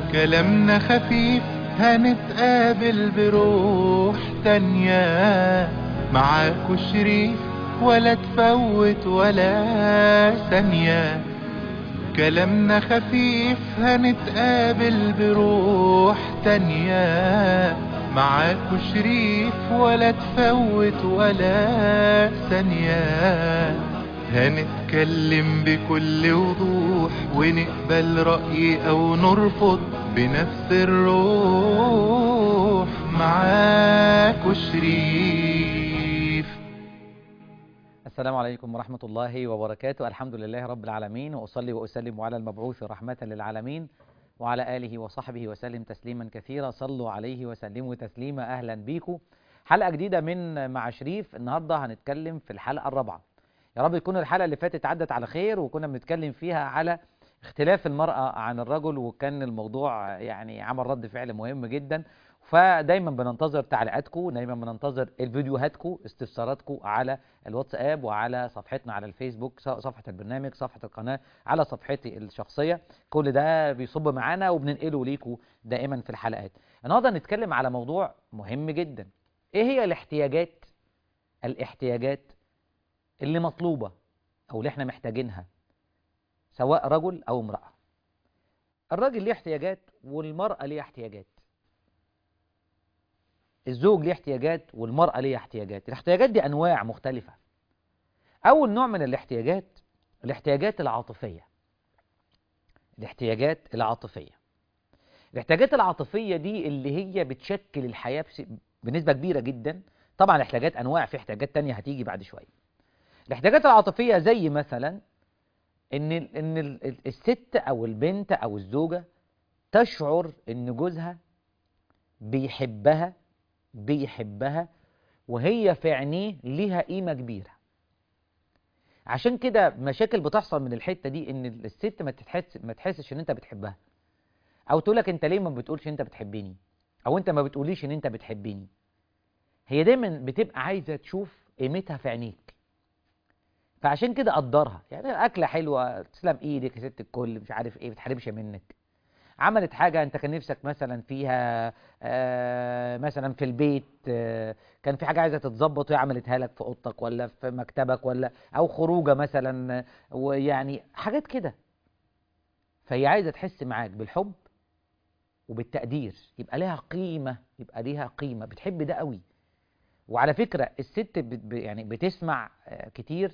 كلامنا خفيف هنتقابل بروح تانية معاكو شريف ولا تفوت ولا ثانية كلامنا خفيف هنتقابل بروح تانية معاكو شريف ولا تفوت ولا ثانية هنتكلم بكل وضوح ونقبل رأي أو نرفض بنفس الروح معاكو شريف السلام عليكم ورحمة الله وبركاته الحمد لله رب العالمين وأصلي وأسلم على المبعوث رحمة للعالمين وعلى آله وصحبه وسلم تسليما كثيرا صلوا عليه وسلموا تسليما أهلا بيكم حلقة جديدة من مع شريف النهاردة هنتكلم في الحلقة الرابعة يا رب تكون الحلقة اللي فاتت عدت على خير وكنا بنتكلم فيها على اختلاف المرأة عن الرجل وكان الموضوع يعني عمل رد فعل مهم جدا فدايما بننتظر تعليقاتكم دايما بننتظر الفيديوهاتكم استفساراتكم على الواتساب وعلى صفحتنا على الفيسبوك سواء صفحة البرنامج صفحة القناة على صفحتي الشخصية كل ده بيصب معانا وبننقله ليكم دائما في الحلقات النهارده نتكلم على موضوع مهم جدا ايه هي الاحتياجات الاحتياجات اللي مطلوبة او اللي احنا محتاجينها سواء رجل او امرأة الراجل ليه احتياجات والمرأة ليه احتياجات الزوج ليه احتياجات والمرأة ليه احتياجات الاحتياجات دي أنواع مختلفة أول نوع من الاحتياجات الاحتياجات العاطفية الاحتياجات العاطفية الاحتياجات العاطفية دي اللي هي بتشكل الحياة بنسبة كبيرة جدا طبعا الاحتياجات أنواع في احتياجات تانية هتيجي بعد شوية الاحتياجات العاطفية زي مثلا ان ان الست او البنت او الزوجة تشعر ان جوزها بيحبها بيحبها وهي في عينيه ليها قيمة كبيرة عشان كده مشاكل بتحصل من الحتة دي ان الست ما تحس ما تحسش ان انت بتحبها او تقولك انت ليه ما بتقولش انت بتحبني او انت ما بتقوليش ان انت بتحبني هي دايما بتبقى عايزة تشوف قيمتها في عينيك فعشان كده قدرها يعني اكله حلوه تسلم ايدك يا ست الكل مش عارف ايه بتحرمش منك عملت حاجة انت كان نفسك مثلا فيها آه مثلا في البيت آه كان في حاجة عايزة تتظبط وهي عملتها لك في اوضتك ولا في مكتبك ولا او خروجه مثلا ويعني حاجات كده فهي عايزة تحس معاك بالحب وبالتقدير يبقى ليها قيمة يبقى ليها قيمة بتحب ده قوي وعلى فكرة الست بت يعني بتسمع آه كتير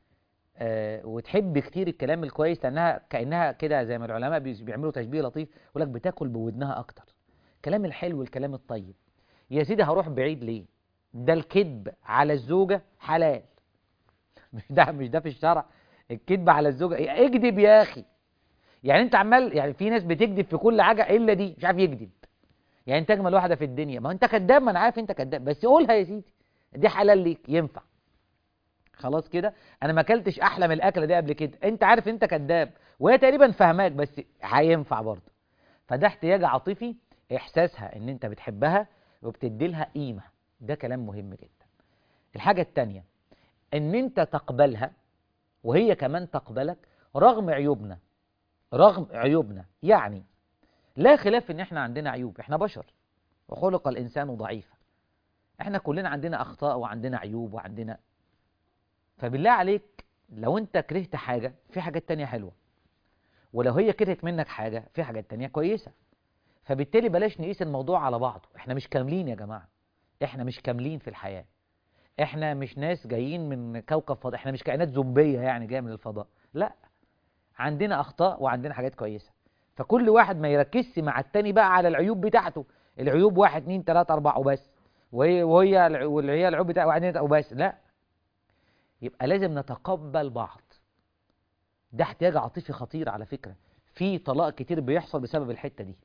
آه وتحب كتير الكلام الكويس لانها كانها كده زي ما العلماء بيعملوا تشبيه لطيف يقول لك بتاكل بودنها اكتر الكلام الحلو الكلام الطيب يا سيدي هروح بعيد ليه ده الكذب على الزوجه حلال مش ده مش ده في الشرع الكذب على الزوجه اكذب يا اخي يعني انت عمال يعني في ناس بتكذب في كل حاجه الا دي مش عارف يكذب يعني انت اجمل واحده في الدنيا ما انت كذاب ما انا عارف انت كذاب بس قولها يا سيدي دي حلال ليك ينفع خلاص كده انا ما اكلتش احلى من الاكله دي قبل كده انت عارف انت كذاب وهي تقريبا فاهماك بس هينفع برضه فده احتياج عاطفي احساسها ان انت بتحبها وبتدي لها قيمه ده كلام مهم جدا الحاجه الثانيه ان انت تقبلها وهي كمان تقبلك رغم عيوبنا رغم عيوبنا يعني لا خلاف ان احنا عندنا عيوب احنا بشر وخلق الانسان ضعيفا احنا كلنا عندنا اخطاء وعندنا عيوب وعندنا فبالله عليك لو انت كرهت حاجة في حاجات تانية حلوة ولو هي كرهت منك حاجة في حاجات تانية كويسة فبالتالي بلاش نقيس الموضوع على بعضه احنا مش كاملين يا جماعة احنا مش كاملين في الحياة احنا مش ناس جايين من كوكب فضاء احنا مش كائنات زومبية يعني جاية من الفضاء لا عندنا اخطاء وعندنا حاجات كويسة فكل واحد ما يركزش مع التاني بقى على العيوب بتاعته العيوب واحد اتنين تلاتة اربعة وبس وهي وهي واللي هي العيوب بتاعته واحد اتنين وبس لا يبقى لازم نتقبل بعض ده احتياج عاطفي خطير على فكرة في طلاق كتير بيحصل بسبب الحتة دي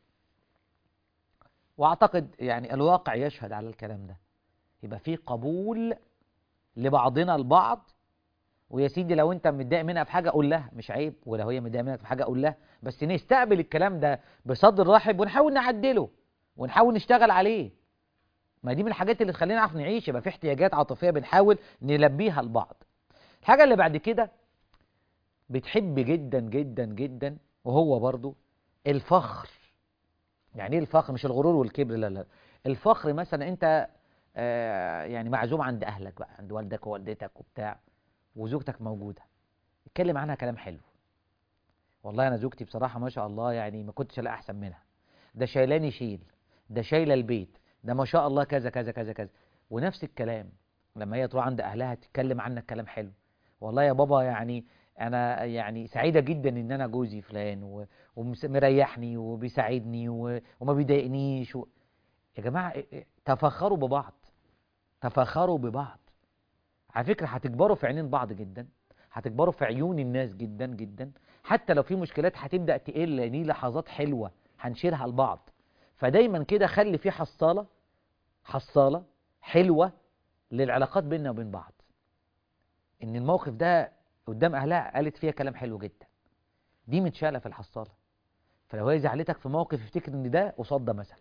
واعتقد يعني الواقع يشهد على الكلام ده يبقى في قبول لبعضنا البعض ويا سيدي لو انت متضايق منها في حاجه قول لها مش عيب ولو هي متضايقه منك في حاجه قول لها بس نستقبل الكلام ده بصدر رحب ونحاول نعدله ونحاول نشتغل عليه ما دي من الحاجات اللي تخلينا نعرف نعيش يبقى في احتياجات عاطفيه بنحاول نلبيها لبعض الحاجه اللي بعد كده بتحب جدا جدا جدا وهو برضو الفخر يعني ايه الفخر مش الغرور والكبر لا لا الفخر مثلا انت آه يعني معزوم عند اهلك بقى عند والدك ووالدتك وبتاع وزوجتك موجوده اتكلم عنها كلام حلو والله انا زوجتي بصراحه ما شاء الله يعني ما كنتش الاقي احسن منها ده شايلاني شيل ده شايله البيت ده ما شاء الله كذا كذا كذا كذا ونفس الكلام لما هي تروح عند اهلها تتكلم عنك كلام حلو والله يا بابا يعني انا يعني سعيده جدا ان انا جوزي فلان و- ومريحني وبيساعدني و- وما بيضايقنيش و... يا جماعه إيه- إيه، تفخروا ببعض تفخروا ببعض على فكره هتكبروا في عينين بعض جدا هتكبروا في عيون الناس جدا جدا حتى لو في مشكلات هتبدا تقل لان دي لحظات حلوه هنشيلها لبعض فدايما كده خلي في حصاله حصاله حلوه للعلاقات بيننا وبين بعض ان الموقف ده قدام اهلها قالت فيها كلام حلو جدا دي متشاله في الحصاله فلو هي زعلتك في موقف افتكر ان ده قصاد ده مثلا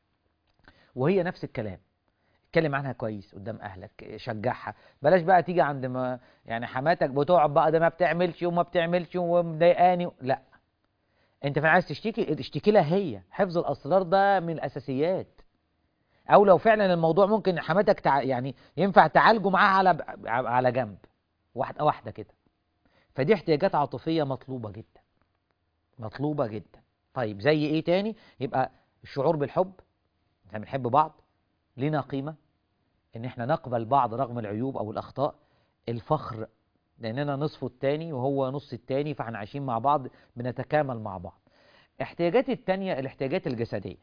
وهي نفس الكلام اتكلم عنها كويس قدام اهلك شجعها بلاش بقى تيجي عند ما يعني حماتك بتقعد بقى ده ما بتعملش وما بتعملش ومضايقاني لا انت فعلا عايز تشتكي اشتكي لها هي حفظ الاسرار ده من الاساسيات او لو فعلا الموضوع ممكن حماتك تع... يعني ينفع تعالجه معاها على على جنب واحده واحده كده فدي احتياجات عاطفيه مطلوبه جدا مطلوبه جدا طيب زي ايه تاني يبقى الشعور بالحب احنا بنحب بعض لنا قيمه ان احنا نقبل بعض رغم العيوب او الاخطاء الفخر لاننا نصف التاني وهو نص التاني فاحنا عايشين مع بعض بنتكامل مع بعض احتياجات التانية الاحتياجات الجسدية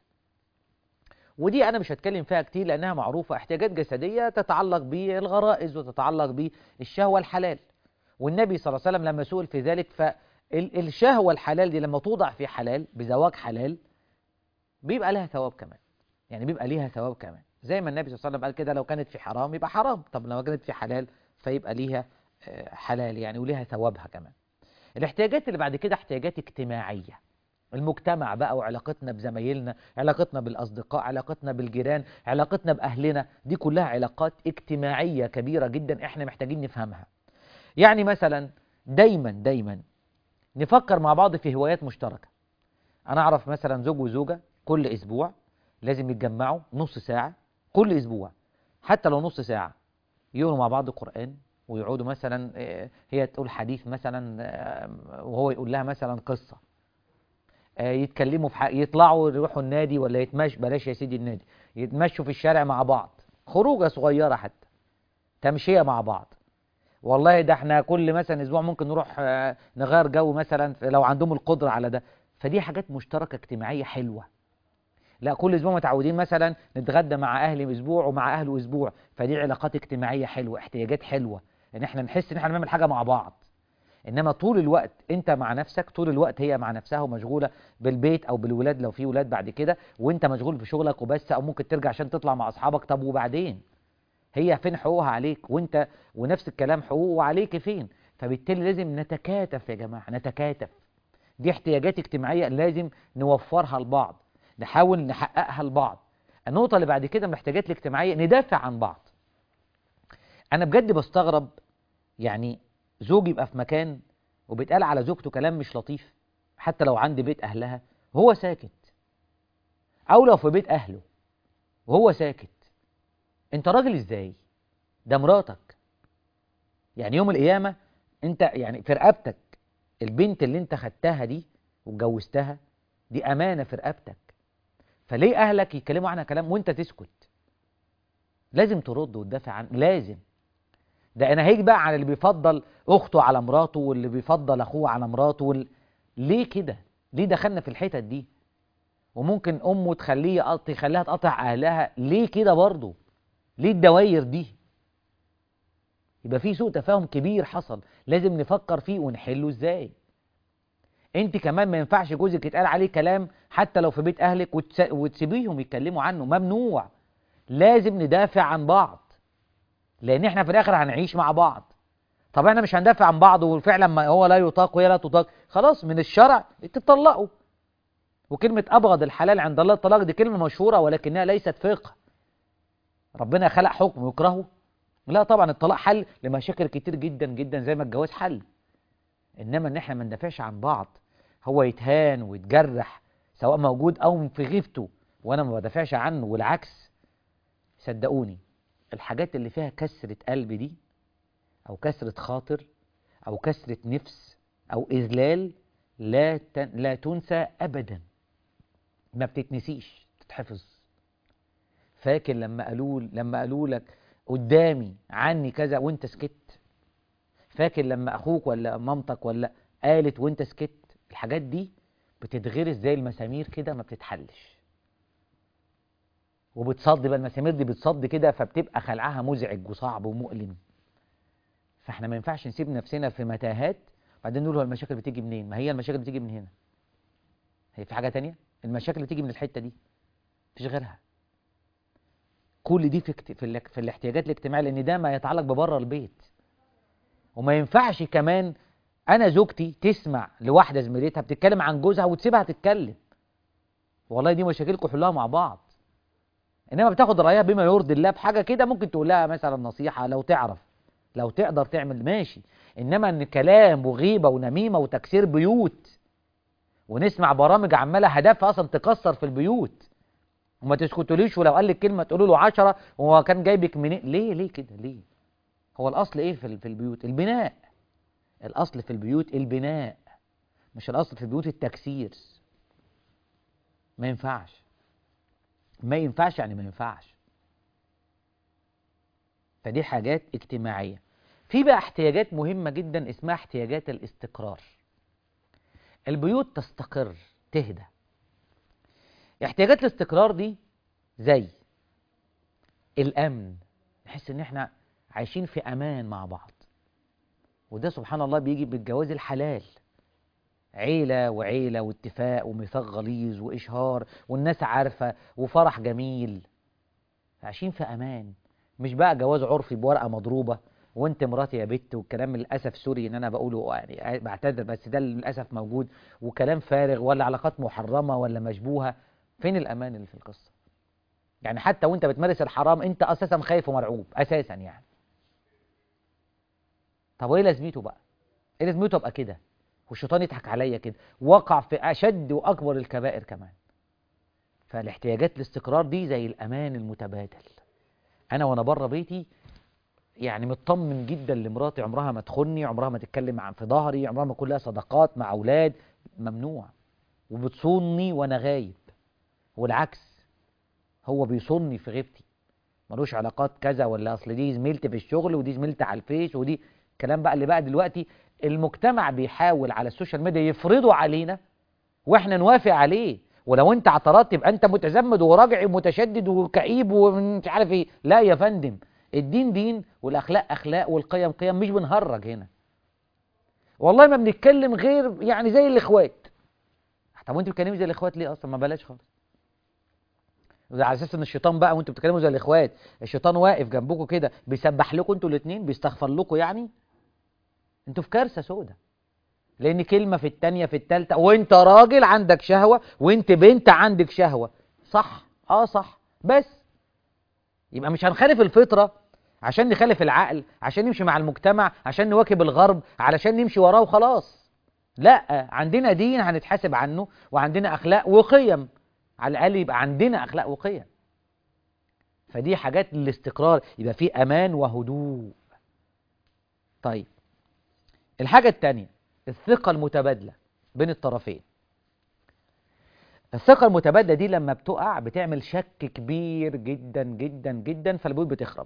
ودي انا مش هتكلم فيها كتير لانها معروفة احتياجات جسدية تتعلق بالغرائز وتتعلق بالشهوة الحلال والنبي صلى الله عليه وسلم لما سئل في ذلك فالشهوة الحلال دي لما توضع في حلال بزواج حلال بيبقى لها ثواب كمان يعني بيبقى ليها ثواب كمان زي ما النبي صلى الله عليه وسلم قال كده لو كانت في حرام يبقى حرام طب لو كانت في حلال فيبقى ليها حلال يعني وليها ثوابها كمان الاحتياجات اللي بعد كده احتياجات اجتماعية المجتمع بقى وعلاقتنا بزمايلنا علاقتنا بالأصدقاء علاقتنا بالجيران علاقتنا بأهلنا دي كلها علاقات اجتماعية كبيرة جدا احنا محتاجين نفهمها يعني مثلا دايما دايما نفكر مع بعض في هوايات مشتركة أنا أعرف مثلا زوج وزوجة كل أسبوع لازم يتجمعوا نص ساعة كل أسبوع حتى لو نص ساعة يقروا مع بعض القرآن ويقعدوا مثلا هي تقول حديث مثلا وهو يقول لها مثلا قصة يتكلموا في حق يطلعوا يروحوا النادي ولا يتمشوا بلاش يا سيدي النادي يتمشوا في الشارع مع بعض خروجه صغيرة حتى تمشية مع بعض والله ده احنا كل مثلا اسبوع ممكن نروح نغير جو مثلا لو عندهم القدرة على ده فدي حاجات مشتركة اجتماعية حلوة لا كل اسبوع متعودين مثلا نتغدى مع اهلي اسبوع ومع اهله اسبوع فدي علاقات اجتماعيه حلوه احتياجات حلوه ان احنا نحس ان احنا بنعمل حاجه مع بعض انما طول الوقت انت مع نفسك طول الوقت هي مع نفسها ومشغوله بالبيت او بالولاد لو في ولاد بعد كده وانت مشغول في شغلك وبس او ممكن ترجع عشان تطلع مع اصحابك طب وبعدين هي فين حقوقها عليك وانت ونفس الكلام حقوقه عليك فين فبالتالي لازم نتكاتف يا جماعه نتكاتف دي احتياجات اجتماعيه لازم نوفرها لبعض نحاول نحققها لبعض النقطة اللي بعد كده من الاحتياجات الاجتماعية ندافع عن بعض أنا بجد بستغرب يعني زوج يبقى في مكان وبيتقال على زوجته كلام مش لطيف حتى لو عند بيت أهلها وهو ساكت أو لو في بيت أهله وهو ساكت أنت راجل إزاي؟ ده مراتك يعني يوم القيامة أنت يعني في رقبتك البنت اللي أنت خدتها دي واتجوزتها دي أمانة في رقبتك فليه أهلك يتكلموا عنها كلام وأنت تسكت لازم ترد وتدافع عن لازم ده أنا هيجي بقى على اللي بيفضل أخته على مراته واللي بيفضل أخوه على مراته وال... ليه كده ليه دخلنا في الحتت دي وممكن أمه تخليه يقط... يخليها تقطع أهلها ليه كده برضه ليه الدواير دي يبقى في سوء تفاهم كبير حصل لازم نفكر فيه ونحله ازاي انت كمان ما ينفعش جوزك يتقال عليه كلام حتى لو في بيت اهلك وتس... وتسيبيهم يتكلموا عنه ممنوع لازم ندافع عن بعض لان احنا في الاخر هنعيش مع بعض طب احنا مش هندافع عن بعض وفعلا ما هو لا يطاق وهي لا تطاق خلاص من الشرع تطلقوا وكلمة أبغض الحلال عند الله الطلاق دي كلمة مشهورة ولكنها ليست فقه ربنا خلق حكم يكرهه لا طبعا الطلاق حل لمشاكل كتير جدا جدا زي ما الجواز حل انما ان احنا ما ندافعش عن بعض هو يتهان ويتجرح سواء موجود او في غيبته وانا ما بدافعش عنه والعكس صدقوني الحاجات اللي فيها كسرة قلب دي او كسرة خاطر او كسرة نفس او اذلال لا تن... لا تنسى ابدا ما بتتنسيش تتحفظ فاكر لما قالوا لما قالوا لك قدامي عني كذا وانت سكت فاكر لما اخوك ولا مامتك ولا قالت وانت سكت الحاجات دي بتتغرس زي المسامير كده ما بتتحلش وبتصد بقى المسامير دي بتصد كده فبتبقى خلعها مزعج وصعب ومؤلم فاحنا ما ينفعش نسيب نفسنا في متاهات وبعدين نقول هو المشاكل بتيجي منين ما هي المشاكل بتيجي من هنا هي في حاجة تانية المشاكل بتيجي من الحتة دي مفيش غيرها كل دي في اكت... في, ال... في الاحتياجات الاجتماعية لان ده ما يتعلق ببره البيت وما ينفعش كمان انا زوجتي تسمع لواحده زميلتها بتتكلم عن جوزها وتسيبها تتكلم والله دي مشاكلكم حلوها مع بعض انما بتاخد رايها بما يرضي الله في حاجه كده ممكن تقول لها مثلا نصيحه لو تعرف لو تقدر تعمل ماشي انما ان كلام وغيبه ونميمه وتكسير بيوت ونسمع برامج عماله هدفها اصلا تكسر في البيوت وما تسكتوليش ولو قال لك كلمه تقولوا له عشرة وهو كان جايبك منين ليه ليه كده ليه هو الاصل ايه في في البيوت البناء الاصل في البيوت البناء مش الاصل في البيوت التكسير ما ينفعش ما ينفعش يعني ما ينفعش فدي حاجات اجتماعيه في بقى احتياجات مهمه جدا اسمها احتياجات الاستقرار البيوت تستقر تهدى احتياجات الاستقرار دي زي الامن نحس ان احنا عايشين في امان مع بعض وده سبحان الله بيجي بالجواز الحلال عيلة وعيلة واتفاق وميثاق غليظ وإشهار والناس عارفة وفرح جميل عايشين في أمان مش بقى جواز عرفي بورقة مضروبة وانت مراتي يا بت والكلام للأسف سوري ان انا بقوله يعني بعتذر بس ده للأسف موجود وكلام فارغ ولا علاقات محرمة ولا مشبوهة فين الأمان اللي في القصة يعني حتى وانت بتمارس الحرام انت اساسا خايف ومرعوب اساسا يعني طب وايه لازمته بقى ايه لازمته ابقى كده والشيطان يضحك عليا كده وقع في اشد واكبر الكبائر كمان فالاحتياجات الاستقرار دي زي الامان المتبادل انا وانا بره بيتي يعني مطمن جدا لمراتي عمرها ما تخني عمرها ما تتكلم عن في ظهري عمرها ما يكون لها صداقات مع اولاد ممنوع وبتصوني وانا غايب والعكس هو بيصوني في غيبتي ملوش علاقات كذا ولا اصل دي زميلتي في الشغل ودي زميلتي على الفيس ودي الكلام بقى اللي بقى دلوقتي المجتمع بيحاول على السوشيال ميديا يفرضه علينا واحنا نوافق عليه ولو انت اعترضت يبقى انت متزمد وراجع ومتشدد وكئيب ومش عارف ايه لا يا فندم الدين دين والاخلاق اخلاق والقيم قيم مش بنهرج هنا والله ما بنتكلم غير يعني زي الاخوات طب وانتوا بتتكلموا زي الاخوات ليه اصلا ما بلاش خالص على اساس ان الشيطان بقى وانتوا بتتكلموا زي الاخوات الشيطان واقف جنبكم كده بيسبح لكم انتوا الاثنين بيستغفر لكم يعني انتوا في كارثه سودة لان كلمه في الثانيه في الثالثه وانت راجل عندك شهوه وانت بنت عندك شهوه صح اه صح بس يبقى مش هنخالف الفطره عشان نخالف العقل عشان نمشي مع المجتمع عشان نواكب الغرب علشان نمشي وراه وخلاص لا عندنا دين هنتحاسب عنه وعندنا اخلاق وقيم على الاقل يبقى عندنا اخلاق وقيم فدي حاجات للاستقرار يبقى في امان وهدوء طيب الحاجة الثانية الثقة المتبادلة بين الطرفين الثقة المتبادلة دي لما بتقع بتعمل شك كبير جدا جدا جدا فالبيوت بتخرب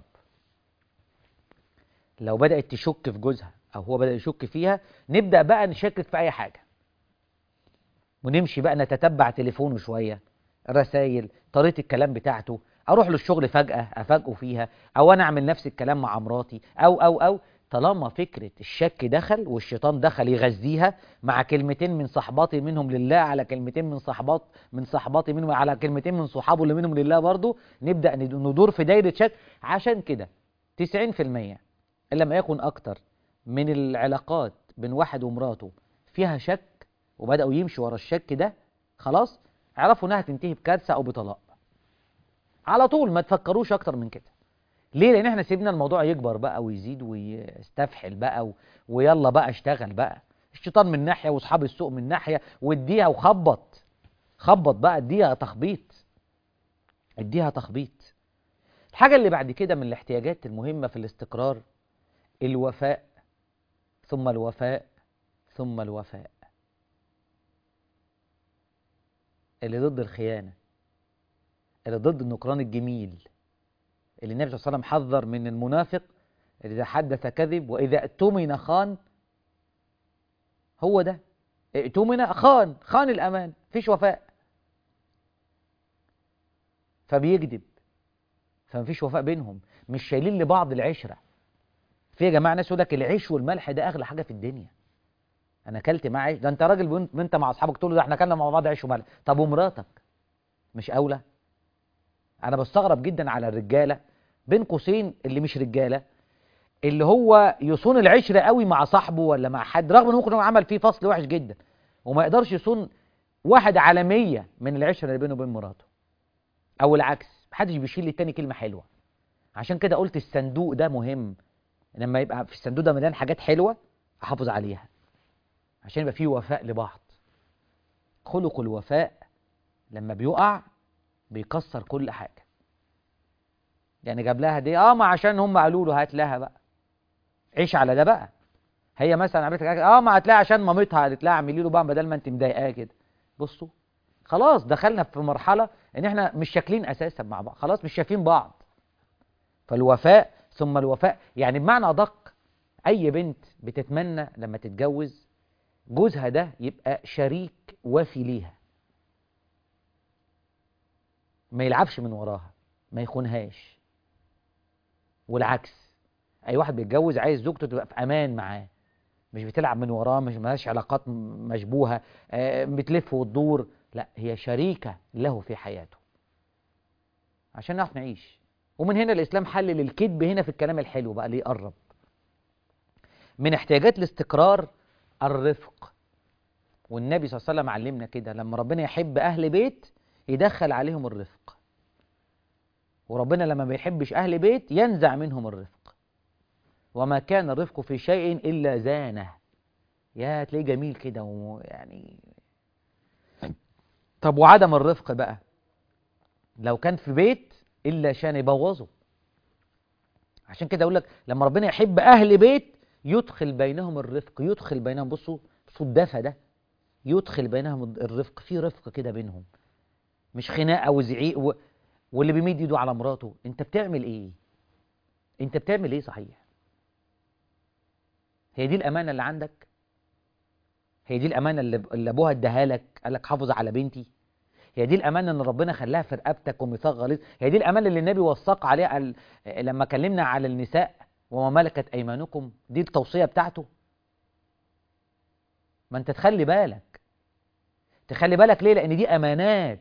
لو بدأت تشك في جوزها أو هو بدأ يشك فيها نبدأ بقى نشكك في أي حاجة ونمشي بقى نتتبع تليفونه شوية رسائل طريقة الكلام بتاعته أروح له الشغل فجأة أفاجئه فيها أو أنا أعمل نفس الكلام مع مراتي أو أو أو طالما فكرة الشك دخل والشيطان دخل يغذيها مع كلمتين من صحباتي منهم لله على كلمتين من صحبات من صحباتي منهم على كلمتين من صحابه اللي منهم لله برضه نبدأ ندور في دايرة شك عشان كده 90% إن لم يكن أكتر من العلاقات بين واحد ومراته فيها شك وبدأوا يمشوا ورا الشك ده خلاص اعرفوا انها تنتهي بكارثة أو بطلاق على طول ما تفكروش أكتر من كده ليه لان احنا سيبنا الموضوع يكبر بقى ويزيد ويستفحل بقى و... ويلا بقى اشتغل بقى الشيطان من ناحيه واصحاب السوق من ناحيه واديها وخبط خبط بقى اديها تخبيط اديها تخبيط الحاجة اللي بعد كده من الاحتياجات المهمة في الاستقرار الوفاء ثم الوفاء ثم الوفاء اللي ضد الخيانة اللي ضد النكران الجميل اللي النبي صلى الله عليه وسلم حذر من المنافق اللي إذا حدث كذب وإذا اؤتمن خان هو ده اؤتمن خان خان الأمان مفيش وفاء فبيكذب فمفيش وفاء بينهم مش شايلين لبعض العشرة في يا جماعة ناس يقول لك العيش والملح ده أغلى حاجة في الدنيا أنا أكلت معاه عيش ده أنت راجل وأنت وأنت مع أصحابك تقول له ده إحنا أكلنا مع بعض عيش وملح طب ومراتك مش أولى أنا بستغرب جدا على الرجالة بين قوسين اللي مش رجالة اللي هو يصون العشرة قوي مع صاحبه ولا مع حد رغم انه ممكن هو عمل فيه فصل وحش جدا وما يقدرش يصون واحد على مية من العشرة اللي بينه وبين مراته او العكس محدش بيشيل للتاني كلمة حلوة عشان كده قلت الصندوق ده مهم لما يبقى في الصندوق ده مليان حاجات حلوة احافظ عليها عشان يبقى فيه وفاء لبعض خلق الوفاء لما بيقع بيكسر كل حاجة يعني جاب لها دي اه ما عشان هم قالوا له هات لها بقى عيش على ده بقى هي مثلا عملت لك اه ما هتلاقي عشان مامتها قالت لها اعملي له بقى بدل ما انت مضايقاه كده بصوا خلاص دخلنا في مرحله ان احنا مش شاكلين اساسا مع بعض خلاص مش شايفين بعض فالوفاء ثم الوفاء يعني بمعنى ادق اي بنت بتتمنى لما تتجوز جوزها ده يبقى شريك وافي ليها ما يلعبش من وراها ما يخونهاش والعكس اي واحد بيتجوز عايز زوجته تبقى في امان معاه مش بتلعب من وراه مش مالهاش علاقات م- مشبوهه آه، بتلف وتدور لا هي شريكه له في حياته عشان نعرف نعيش ومن هنا الاسلام حلل الكذب هنا في الكلام الحلو بقى اللي يقرب من احتياجات الاستقرار الرفق والنبي صلى الله عليه وسلم علمنا كده لما ربنا يحب اهل بيت يدخل عليهم الرفق وربنا لما ما بيحبش اهل بيت ينزع منهم الرفق وما كان الرفق في شيء الا زانه يا تلاقيه جميل كده ويعني طب وعدم الرفق بقى لو كان في بيت الا شان يبوظه عشان كده اقول لك لما ربنا يحب اهل بيت يدخل بينهم الرفق يدخل بينهم بصوا بصوا الدفى ده يدخل بينهم الرفق في رفق كده بينهم مش خناقه وزعيق و... واللي بيمد ايده على مراته انت بتعمل ايه انت بتعمل ايه صحيح هي دي الامانه اللي عندك هي دي الامانه اللي اللي ابوها اداها لك قال لك حافظ على بنتي هي دي الامانه اللي ربنا خلاها في رقبتك وميثاق غليظ هي دي الامانه اللي النبي وثق عليها قال لما كلمنا على النساء وما ملكت ايمانكم دي التوصيه بتاعته ما انت تخلي بالك تخلي بالك ليه لان دي امانات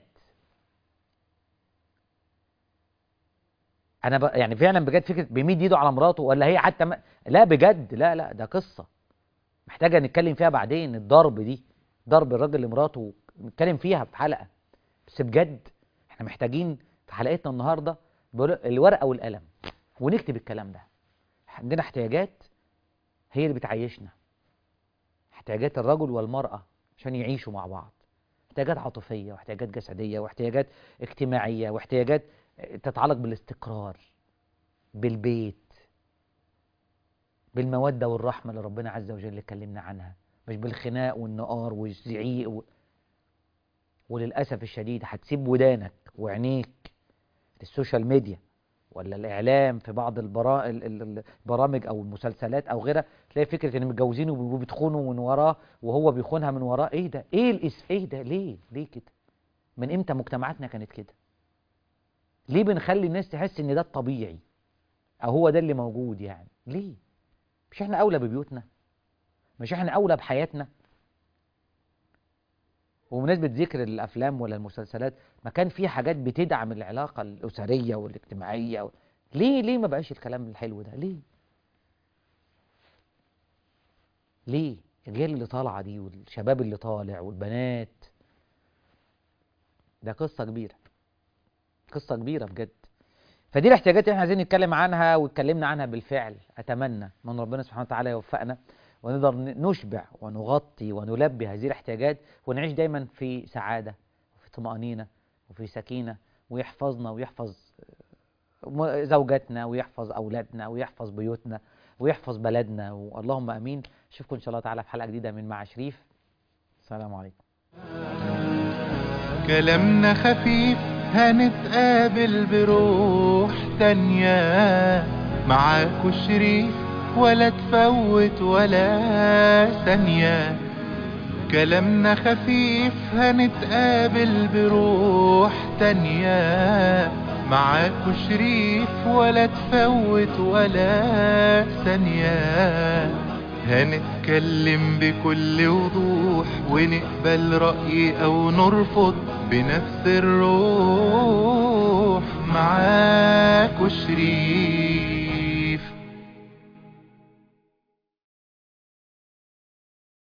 انا ب... يعني فعلا بجد فكره بيمد ايده على مراته ولا هي حتى ما... لا بجد لا لا ده قصه محتاجه نتكلم فيها بعدين الضرب دي ضرب الراجل لمراته نتكلم فيها في حلقه بس بجد احنا محتاجين في حلقتنا النهارده بر- الورقه والقلم ونكتب الكلام ده عندنا احتياجات هي اللي بتعيشنا احتياجات الرجل والمراه عشان يعيشوا مع بعض احتياجات عاطفيه واحتياجات جسديه واحتياجات اجتماعيه واحتياجات تتعلق بالاستقرار بالبيت بالمودة والرحمة اللي ربنا عز وجل اتكلمنا عنها مش بالخناق والنقار والزعيق و... وللأسف الشديد هتسيب ودانك وعينيك للسوشيال ميديا ولا الإعلام في بعض البرا... ال- ال- البرامج أو المسلسلات أو غيرها تلاقي فكرة إن متجوزين وبيتخونوا من وراه وهو بيخونها من وراه إيه ده؟ إيه الإس... إيه ده؟ ليه؟ ليه كده؟ من إمتى مجتمعاتنا كانت كده؟ ليه بنخلي الناس تحس ان ده الطبيعي او هو ده اللي موجود يعني ليه مش احنا اولى ببيوتنا مش احنا اولى بحياتنا وبمناسبة ذكر الافلام ولا المسلسلات ما كان في حاجات بتدعم العلاقة الاسرية والاجتماعية و... ليه ليه ما بقاش الكلام الحلو ده ليه ليه الجيل اللي طالعة دي والشباب اللي طالع والبنات ده قصة كبيرة قصة كبيرة بجد فدي الاحتياجات اللي احنا عايزين نتكلم عنها واتكلمنا عنها بالفعل اتمنى من ربنا سبحانه وتعالى يوفقنا ونقدر ن- نشبع ونغطي ونلبي هذه الاحتياجات ونعيش دايما في سعادة وفي طمأنينة وفي سكينة ويحفظنا ويحفظ م- زوجاتنا ويحفظ أولادنا ويحفظ بيوتنا ويحفظ بلدنا واللهم أمين أشوفكم إن شاء الله تعالى في حلقة جديدة من مع شريف السلام عليكم كلامنا خفيف هنتقابل بروح تانية معاكو شريف ولا تفوت ولا ثانية كلامنا خفيف هنتقابل بروح تانية معاكو شريف ولا تفوت ولا ثانية هنتكلم بكل وضوح ونقبل رأي أو نرفض بنفس الروح معاكو شريف